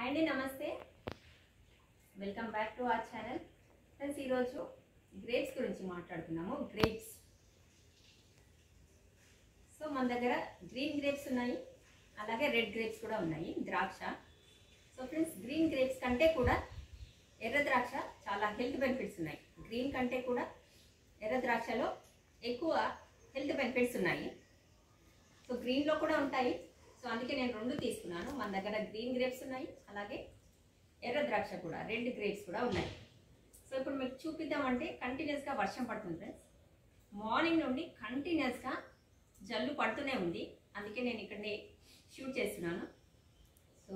అండి నమస్తే welcome back to our channel friends ఈరోజు గ్రేప్స్ గురించి మాట్లాడుతున్నాము గ్రేప్స్ సో మన దగ్గర గ్రీన్ గ్రేప్స్ ఉన్నాయి అలాగే రెడ్ గ్రేప్స్ కూడా ఉన్నాయి ద్రాక్ష సో ఫ్రెండ్స్ గ్రీన్ గ్రేప్స్ కంటే కూడా ఎర్ర ద్రాక్ష చాలా హెల్త్ బెనిఫిట్స్ ఉన్నాయి గ్రీన్ కంటే కూడా ఎర్ర ద్రాక్షలో ఎక్కువ హెల్త్ బెనిఫిట్స్ ఉన్నాయి సో గ్రీన్లో కూడా ఉంటాయి సో అందుకే నేను రెండు తీసుకున్నాను మన దగ్గర గ్రీన్ గ్రేప్స్ ఉన్నాయి అలాగే ఎర్ర ద్రాక్ష కూడా రెడ్ గ్రేప్స్ కూడా ఉన్నాయి సో ఇప్పుడు మీకు చూపిద్దామంటే కంటిన్యూస్గా వర్షం పడుతుంది ఫ్రెండ్స్ మార్నింగ్ నుండి కంటిన్యూస్గా జల్లు పడుతూనే ఉంది అందుకే నేను ఇక్కడనే షూట్ చేస్తున్నాను సో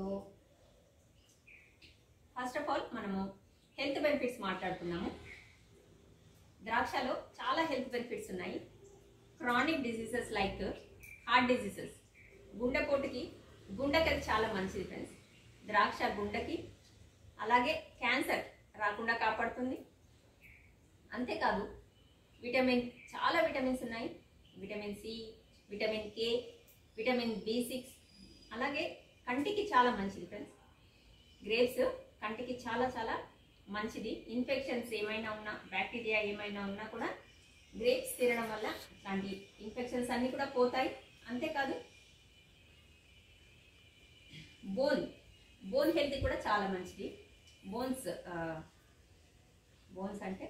ఫస్ట్ ఆఫ్ ఆల్ మనము హెల్త్ బెనిఫిట్స్ మాట్లాడుతున్నాము ద్రాక్షలో చాలా హెల్త్ బెనిఫిట్స్ ఉన్నాయి chronic diseases like heart diseases గుండెపోటుకి గుండెకి చాలా మంచిది ఫ్రెండ్స్ ద్రాక్ష గుండెకి అలాగే క్యాన్సర్ రాకుండా కాపాడుతుంది అంతేకాదు విటమిన్ చాలా విటమిన్స్ ఉన్నాయి vitamin C vitamin K vitamin B six అలాగే కంటికి చాలా మంచిది ఫ్రెండ్స్ గ్రేప్స్ కంటికి చాలా చాలా మంచిది ఇన్ఫెక్షన్స్ ఏమైనా ఉన్నా బ్యాక్టీరియా ఏమైనా ఉన్నా కూడా గ్రేప్స్ తినడం వల్ల అలాంటి ఇన్ఫెక్షన్స్ అన్నీ కూడా పోతాయి అంతేకాదు బోన్ బోన్ హెల్త్ కూడా చాలా మంచిది బోన్స్ బోన్స్ అంటే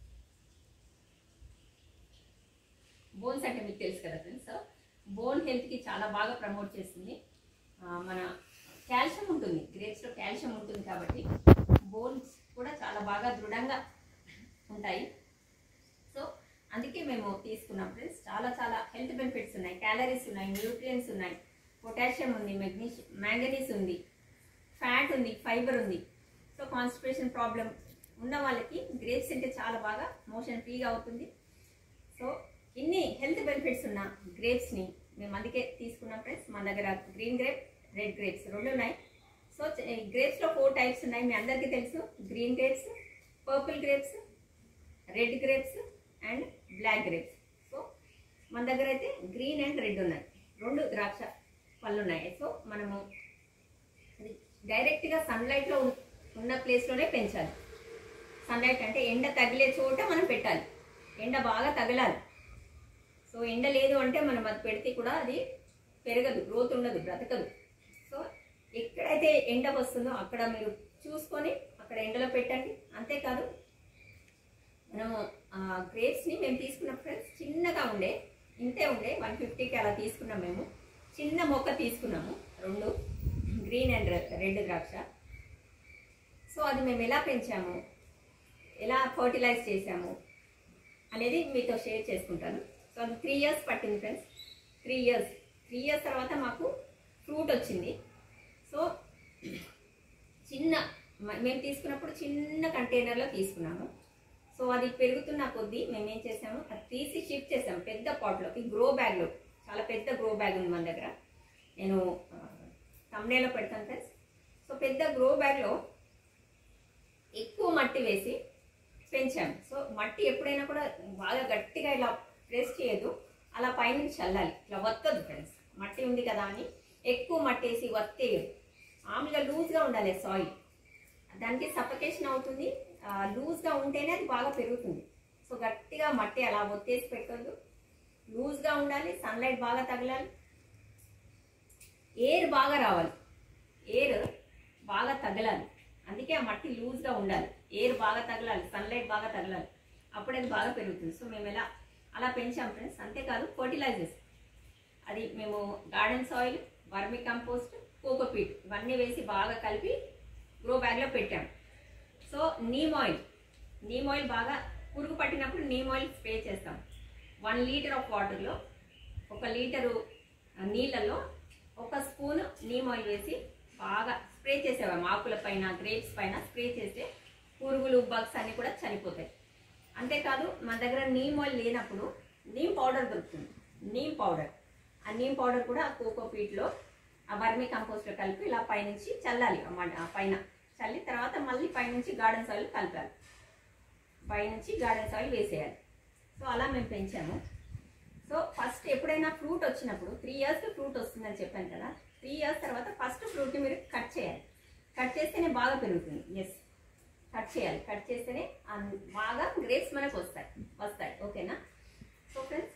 బోన్స్ అంటే మీకు తెలుసు కదా ఫ్రెండ్స్ బోన్ హెల్త్కి చాలా బాగా ప్రమోట్ చేస్తుంది ఆ, మన కాల్షియం ఉంటుంది గ్రేప్స్లో కాల్షియం ఉంటుంది కాబట్టి బోన్స్ కూడా చాలా బాగా దృఢంగా ఉంటాయి సో అందుకే మేము తీసుకున్నాం ఫ్రెండ్స్ చాలా చాలా హెల్త్ బెనిఫిట్స్ ఉన్నాయి క్యాలరీస్ ఉన్నాయి న్యూట్రియన్స్ ఉన్నాయి పొటాషియం ఉంది మెగ్నీషియం మ్యాంగనీస్ ఉంది ఫ్యాట్ ఉంది ఫైబర్ ఉంది సో కాన్స్టిపేషన్ ప్రాబ్లం ఉన్న వాళ్ళకి గ్రేప్స్ తింటే చాలా బాగా మోషన్ ఫ్రీగా అవుతుంది సో ఇన్ని హెల్త్ బెనిఫిట్స్ ఉన్న గ్రేప్స్ని మేము అందుకే తీసుకున్నాం ఫ్రెండ్స్ మన దగ్గర గ్రీన్ గ్రేప్ రెడ్ గ్రేప్స్ రెండు ఉన్నాయి సో గ్రేప్స్లో ఫోర్ టైప్స్ ఉన్నాయి మీ అందరికీ తెలుసు green grapes purple grapes red grapes and black grapes so మన దగ్గర అయితే గ్రీన్ అండ్ రెడ్ ఉన్నాయి రెండు ద్రాక్ష పళ్ళు ఉన్నాయి సో మనము అది డైరెక్ట్గా సన్లైట్లో ఉన్న ప్లేస్లోనే పెంచాలి సన్లైట్ అంటే ఎండ తగిలే చోట మనం పెట్టాలి ఎండ బాగా తగలాలి సో ఎండ లేదు అంటే మనం అది పెడితే కూడా అది పెరగదు గ్రోత్ ఉండదు బ్రతకదు సో ఎక్కడైతే ఎండ వస్తుందో అక్కడ మీరు చూసుకొని అక్కడ ఎండలో పెట్టండి అంతేకాదు మనము గ్రేప్స్ని మేము తీసుకున్న ఫ్రెండ్స్ చిన్నగా ఉండే ఇంతే ఉండే వన్ ఫిఫ్టీకి అలా తీసుకున్నాం మేము చిన్న మొక్క తీసుకున్నాము రెండు గ్రీన్ అండ్ రెడ్ ద్రాక్ష సో అది మేము ఎలా పెంచాము ఎలా ఫర్టిలైజ్ చేసాము అనేది మీతో షేర్ చేసుకుంటాను సో అది త్రీ ఇయర్స్ పట్టింది friends three years three years తర్వాత మాకు ఫ్రూట్ వచ్చింది సో చిన్న మ- మేము తీసుకున్నప్పుడు చిన్న కంటైనర్లో తీసుకున్నాము సో అది పెరుగుతున్న కొద్దీ మేము ఏం చేసాము అది తీసి షిఫ్ట్ చేసాము పెద్ద పాట్లోకి గ్రో బ్యాగ్లో చాలా పెద్ద గ్రో బ్యాగ్ ఉంది మన దగ్గర నేను తమ్నేలో పెడతాను ఫ్రెండ్స్ సో పెద్ద గ్రో బ్యాగ్లో ఎక్కువ మట్టి వేసి పెంచాము సో మట్టి ఎప్పుడైనా కూడా బాగా గట్టిగా ఇలా ప్రెస్ చేయదు అలా పైనుంచి చల్లాలి ఇట్లా వత్తదు ఫ్రెండ్స్ మట్టి ఉంది కదా అని ఎక్కువ మట్టి వేసి వత్తేయదు మామూలుగా లూజ్గా ఉండాలి సాయిల్ దానికి సఫకేషన్ అవుతుంది లూజ్గా ఉంటేనే అది బాగా పెరుగుతుంది సో గట్టిగా మట్టి అలా ఒత్తేసి పెట్టొద్దు లూజ్గా ఉండాలి సన్లైట్ బాగా తగలాలి ఎయిర్ బాగా రావాలి ఎయిర్ బాగా తగలాలి అందుకే ఆ మట్టి లూజ్గా ఉండాలి ఎయిర్ బాగా తగలాలి సన్లైట్ బాగా తగలాలి అప్పుడు అది బాగా పెరుగుతుంది సో మేము ఎలా అలా పెంచాం ఫ్రెండ్స్ అంతేకాదు ఫర్టిలైజర్స్ అది మేము garden soil vermicompost cocopeat ఇవన్నీ వేసి బాగా కలిపి గ్రో బ్యాగ్లో పెట్టాం so neem oil neem oil బాగా పురుగు పట్టినప్పుడు నీమ్ ఆయిల్ స్ప్రే చేస్తాం వన్ లీటర్ ఆఫ్ వాటర్లో ఒక లీటరు ఆ, నీళ్ళల్లో ఒక స్పూన్ నీమ్ ఆయిల్ వేసి బాగా స్ప్రే చేసేవాళ్ళం ఆకుల పైన గ్రేప్స్ పైన స్ప్రే చేస్తే పురుగులు బగ్స్ అన్నీ కూడా చనిపోతాయి అంతేకాదు మన దగ్గర నీమ్ ఆయిల్ లేనప్పుడు నీమ్ పౌడర్ దొరుకుతుంది నీమ్ పౌడర్ ఆ నీమ్ పౌడర్ కూడా ఆ కోకో పీట్లో ఆ వర్మి కంపోస్ట్లో కలిపి ఇలా పైనుంచి చల్లాలి ఆ మడ్- ఆ పైన చల్లి తర్వాత మళ్ళీ పైనుంచి గార్డెన్ సాయిల్ కలపాలి పైనుంచి గార్డెన్ సాయిల్ వేసేయాలి సో అలా మేము పెంచాము సో ఫస్ట్ ఎప్పుడైనా ఫ్రూట్ వచ్చినప్పుడు త్రీ ఇయర్స్కి ఫ్రూట్ వస్తుందని చెప్పాను కదా త్రీ ఇయర్స్ తర్వాత ఫస్ట్ ఫ్రూట్ని మీరు కట్ చేయాలి కట్ చేస్తేనే బాగా పెరుగుతుంది ఎస్ కట్ చేయాలి కట్ చేస్తేనే అన్- బాగా గ్రేప్స్ మనకు వస్తాయి వస్తాయి ఓకేనా సో ఫ్రెండ్స్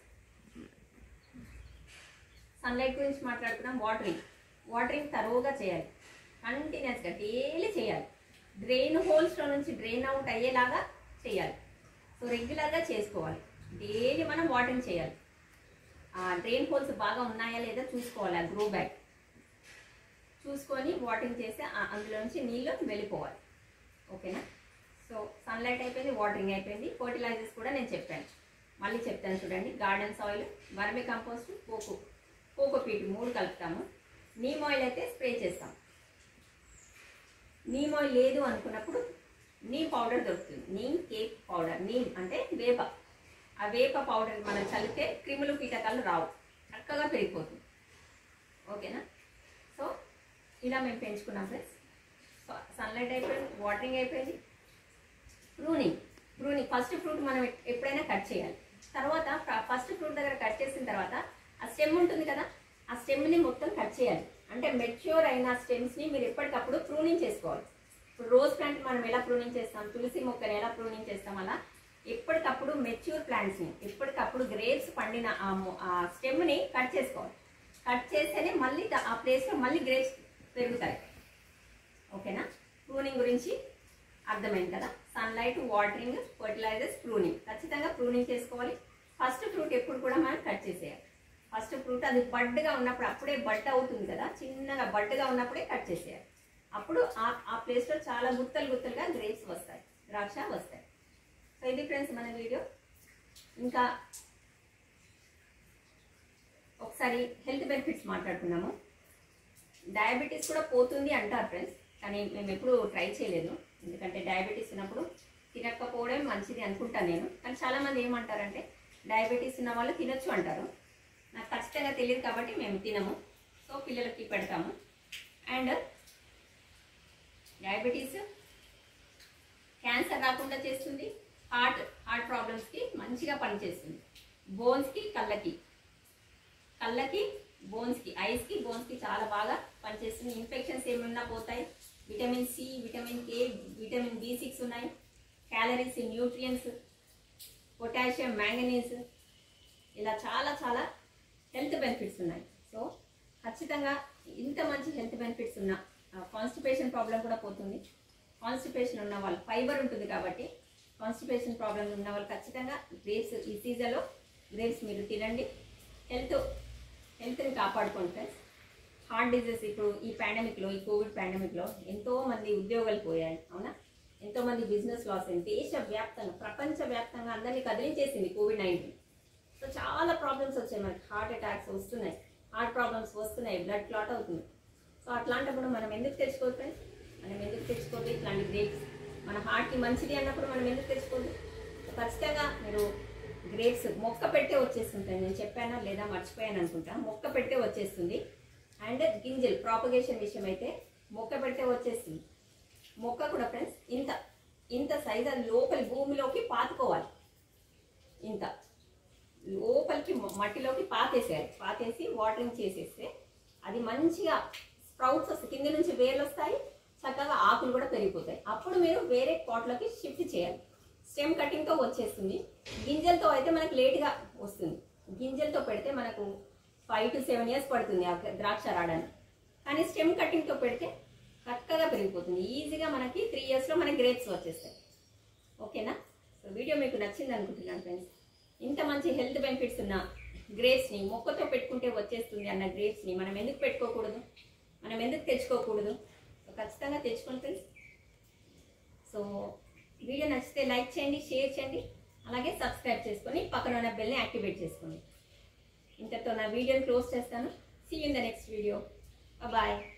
సన్లైట్ గురించి మాట్లాడుకున్నాం వాటరింగ్ వాటరింగ్ తరువుగా చేయాలి కంటిన్యూస్గా డైలీ చేయాలి డ్రైన్ హోల్స్లో నుంచి డ్రైన్ అవుట్ అయ్యేలాగా చేయాలి సో రెగ్యులర్గా చేసుకోవాలి డైలీ మనం వాటరింగ్ చేయాలి ఆ డ్రైన్ హోల్స్ బాగా ఉన్నాయా లేదా చూసుకోవాలి ఆ గ్రో బ్యాగ్ చూసుకొని వాటరింగ్ చేస్తే ఆ- అందులో నుంచి నీళ్ళు వెళ్ళిపోవాలి ఓకేనా సో సన్లైట్ అయిపోయింది వాటరింగ్ అయిపోయింది ఫర్టిలైజర్స్ కూడా నేను చెప్పాను మళ్ళీ చెప్తాను చూడండి garden soil vermicompost coco coco peat మూడు కలుపుతాము నీమ్ ఆయిల్ అయితే స్ప్రే చేస్తాం నీమ్ ఆయిల్ లేదు అనుకున్నప్పుడు నీమ్ పౌడర్ దొరుకుతుంది నీమ్ కేక్ పౌడర్ నీమ్ అంటే వేప ఆ వేప పౌడర్ మనం చల్లితే క్రిములు కీటకాలు రావు చక్కగా పెరిగిపోతుంది ఓకేనా సో ఇలా మేము పెంచుకున్నాం ఫ్రెండ్స్ సన్లైట్ అయిపోయింది వాటరింగ్ అయిపోయింది ప్రూనింగ్ ప్రూనింగ్ ఫస్ట్ ఫ్రూట్ మనం ఎప్- ఎప్పుడైనా కట్ చేయాలి తర్వాత ఫస్ట్ ఫ్రూట్ దగ్గర కట్ చేసిన తర్వాత ఆ స్టెమ్ ఉంటుంది కదా ఆ స్టెమ్ని మొత్తం కట్ చేయాలి అంటే మెచ్యూర్ అయిన స్టెమ్స్ని మీరు ఎప్పటికప్పుడు ప్రూనింగ్ చేసుకోవాలి ఇప్పుడు రోజ్ ప్లాంట్ మనం ఎలా ప్రూనింగ్ చేస్తాం తులసి మొక్కని ఎలా ప్రూనింగ్ చేస్తాం అలా ఎప్పటికప్పుడు మెచ్యూర్ ప్లాంట్స్ని ఎప్పటికప్పుడు గ్రేప్స్ పండిన ఆ మొ- ఆ స్టెమ్ని కట్ చేసుకోవాలి కట్ చేస్తేనే మళ్ళీ ద- ఆ ప్లేస్లో మళ్ళీ గ్రేప్స్ పెరుగుతాయి ఓకేనా ప్రూనింగ్ గురించి అర్థమైంది కదా సన్లైట్ వాటరింగ్ ఫర్టిలైజర్స్ ప్రూనింగ్ ఖచ్చితంగా ప్రూనింగ్ చేసుకోవాలి ఫస్ట్ ఫ్రూట్ ఎప్పుడు కూడా మనం కట్ చేసేయాలి ఫస్ట్ ఫ్రూట్ అది బడ్గా ఉన్నప్పుడు అప్పుడే బడ్ అవుతుంది కదా చిన్నగా బడ్గా ఉన్నప్పుడే కట్ చేసేయాలి అప్పుడు ఆ ఆ ప్లేస్లో చాలా గుత్తలు గుత్తలుగా గ్రేప్స్ వస్తాయి ద్రాక్ష వస్తాయి సో ఇది ఫ్రెండ్స్ మన వీడియో ఇంకా ఒకసారి హెల్త్ బెనిఫిట్స్ మాట్లాడుకున్నాము డయాబెటీస్ కూడా పోతుంది అంటారు ఫ్రెండ్స్ కానీ మేము ఎప్పుడు ట్రై చేయలేదు ఎందుకంటే డయాబెటీస్ ఉన్నప్పుడు తినకపోవడం మంచిది అనుకుంటాను నేను కానీ చాలామంది ఏమంటారంటే డయాబెటీస్ ఉన్న వాళ్ళు తినొచ్చు అంటారు నాకు ఖచ్చితంగా తెలియదు కాబట్టి మేము తినము సో పిల్లలకి పెడతాము అండ్ డయాబెటీస్ క్యాన్సర్ రాకుండా చేస్తుంది హార్ట్ హార్ట్ ప్రాబ్లమ్స్కి మంచిగా పనిచేస్తుంది బోన్స్కి కళ్ళకి కళ్ళకి బోన్స్కి ఐస్కి బోన్స్కి చాలా బాగా పనిచేస్తుంది ఇన్ఫెక్షన్స్ ఏమన్నా పోతాయి vitamin C vitamin K vitamin B six ఉన్నాయి క్యాలరీస్ న్యూట్రియన్స్ పొటాషియం మ్యాంగనీస్ ఇలా చాలా చాలా హెల్త్ బెనిఫిట్స్ ఉన్నాయి సో ఖచ్చితంగా ఇంత మంచి హెల్త్ బెనిఫిట్స్ ఉన్న కాన్స్టిపేషన్ ప్రాబ్లం కూడా పోతుంది కాన్స్టిపేషన్ ఉన్న వాళ్ళు ఫైబర్ ఉంటుంది కాబట్టి కాన్స్టిపేషన్ ప్రాబ్లం ఉన్న వాళ్ళు ఖచ్చితంగా గ్రేప్స్ ఈ సీజన్లో గ్రేప్స్ మీరు తినండి హెల్త్ హెల్త్ని కాపాడుకోండి ఫ్రెండ్స్ హార్ట్ డిజీజ్ ఇప్పుడు ఈ పాండమిక్లో ఈ కోవిడ్ పాండమిక్లో ఎంతో మంది ఉద్యోగాలు పోయాయి అవునా ఎంతో మంది బిజినెస్ లాస్ అయింది దేశ వ్యాప్తంగా ప్రపంచ వ్యాప్తంగా అందరినీ కదిలించేసింది కోవిడ్ నైన్టీన్ సో చాలా ప్రాబ్లమ్స్ వచ్చాయి మనకి హార్ట్ అటాక్స్ వస్తున్నాయి హార్ట్ ప్రాబ్లమ్స్ వస్తున్నాయి బ్లడ్ క్లాట్ అవుతుంది సో అట్లాంటప్పుడు మనం ఎందుకు తెచ్చుకోవద్దు ఫ్రెండ్స్ మనం ఎందుకు తెచ్చుకోవద్దు ఇట్లాంటి గ్రేప్స్ మన హార్ట్కి మంచిది అన్నప్పుడు మనం ఎందుకు తెచ్చుకోవద్దు సో ఖచ్చితంగా మీరు గ్రేప్స్ మొక్క పెట్టే వచ్చేస్తుంటాయి నేను చెప్పానా లేదా మర్చిపోయాను అనుకుంటా మొక్క పెట్టే వచ్చేస్తుంది అండ్ గింజలు ప్రాపగేషన్ విషయం అయితే మొక్క పెట్టే వచ్చేస్తుంది మొక్క కూడా ఫ్రెండ్స్ ఇంత ఇంత సైజ్ అది లోపలి భూమిలోకి పాతుకోవాలి ఇంత లోపలికి మ- మట్టిలోకి పాతేసేయాలి పాతేసి వాటరింగ్ చేసేస్తే అది మంచిగా స్ప్రౌట్స్ వస్తాయి కింద నుంచి వేర్లు వస్తాయి చక్కగా ఆకులు కూడా పెరిగిపోతాయి అప్పుడు మీరు వేరే పాట్లోకి షిఫ్ట్ చేయాలి స్టెమ్ కటింగ్తో వచ్చేస్తుంది గింజలతో అయితే మనకు లేట్గా వస్తుంది గింజలతో పెడితే మనకు ఫైవ్ టు సెవెన్ ఇయర్స్ పడుతుంది ఆ ద్రాక్ష రావడానికి కానీ స్టెమ్ కటింగ్తో పెడితే చక్కగా పెరిగిపోతుంది ఈజీగా మనకి త్రీ ఇయర్స్లో మనకి గ్రేప్స్ వచ్చేస్తాయి ఓకేనా సో వీడియో మీకు నచ్చింది అనుకుంటున్నాను ఫ్రెండ్స్ ఇంత మంచి హెల్త్ బెనిఫిట్స్ ఉన్న గ్రేప్స్ని మొక్కతో పెట్టుకుంటే వచ్చేస్తుంది అన్న గ్రేప్స్ని మనం ఎందుకు పెట్టుకోకూడదు మనం ఎందుకు తెచ్చుకోకూడదు సో ఖచ్చితంగా తెచ్చుకోండి ఫ్రెండ్స్ సో వీడియో నచ్చితే లైక్ చేయండి షేర్ చేయండి అలాగే సబ్స్క్రైబ్ చేసుకొని పక్కన ఉన్న బెల్ని యాక్టివేట్ చేసుకోండి ఇంతతో నా వీడియోని క్లోజ్ చేస్తాను see in the next video bye